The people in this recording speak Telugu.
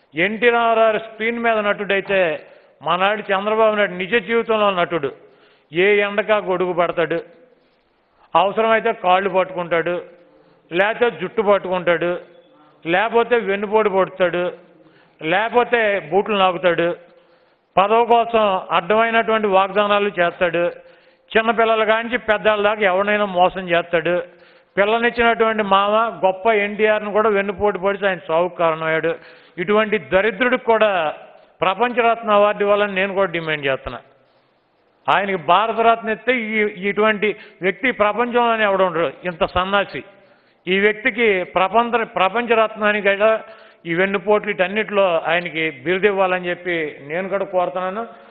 ఎన్టీ రామారావు స్క్రీన్ మీద నటుడైతే మనాడు చంద్రబాబు నాయుడు నిజ జీవితంలో నటుడు ఏ ఎండకా గొడుగు పడతాడు అవసరమైతే కాళ్ళు పట్టుకుంటాడు లేకపోతే జుట్టు పట్టుకుంటాడు లేకపోతే వెన్నుపోటు పొడుతాడు లేకపోతే బూట్లు నాకుతాడు పదవి కోసం అడ్డమైనటువంటి వాగ్దానాలు చేస్తాడు చిన్నపిల్లల కాంచి పెద్దవాళ్ళ దాకా ఎవరినైనా మోసం చేస్తాడు పిల్లనిచ్చినటువంటి మామ గొప్ప ఎన్టీఆర్ను కూడా వెన్నుపోటు పొడిచి ఆయన సావుకు కారణమయ్యాడు ఇటువంటి దరిద్రుడికి కూడా ప్రపంచరత్న అవార్డు ఇవ్వాలని నేను కూడా డిమాండ్ చేస్తున్నా ఆయనకి భారతరత్న ఇస్తే ఈ ఇటువంటి వ్యక్తి ప్రపంచంలోనే ఎవడు ఉండడు ఇంత సన్నాసి ఈ వ్యక్తికి ప్రపంచ ప్రపంచరత్నానికి కూడా ఈ వెన్నుపోట్లు వీటన్నిటిలో ఆయనకి బిరుదు ఇవ్వాలని చెప్పి నేను కూడా కోరుతున్నాను